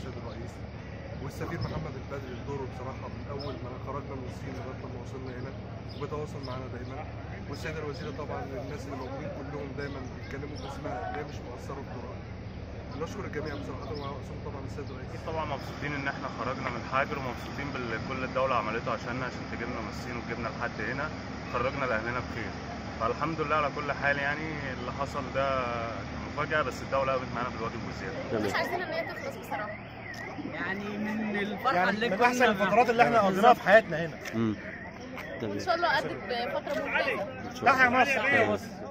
السيد الرئيس والسفير محمد البدري دوره بصراحه من اول ما خرجنا من الصين لغايه ما وصلنا هنا وبيتواصل معانا دايما والسيده الوزيره طبعا الناس اللي موجودين كلهم دايما بيتكلموا باسمها هي مش مقصره بدورها نشكر الجميع بصراحه وخصوصا طبعا السيد الرئيس اكيد طبعا مبسوطين ان احنا خرجنا من حاجر ومبسوطين بكل الدوله عملته عشاننا عشان تجيبنا من الصين وتجيبنا لحد هنا خرجنا لاهلنا بخير فالحمد لله على كل حال يعني اللي حصل ده كان مفاجاه بس الدوله قامت معانا بالواجب وزياده مش عايزين ان هي تخلص بصراحه يعني من الفرحه يعني اللي من كنا احسن الفترات اللي احنا قضيناها في حياتنا هنا امم وان شاء الله قدت بفتره ممتازه تحيا مصر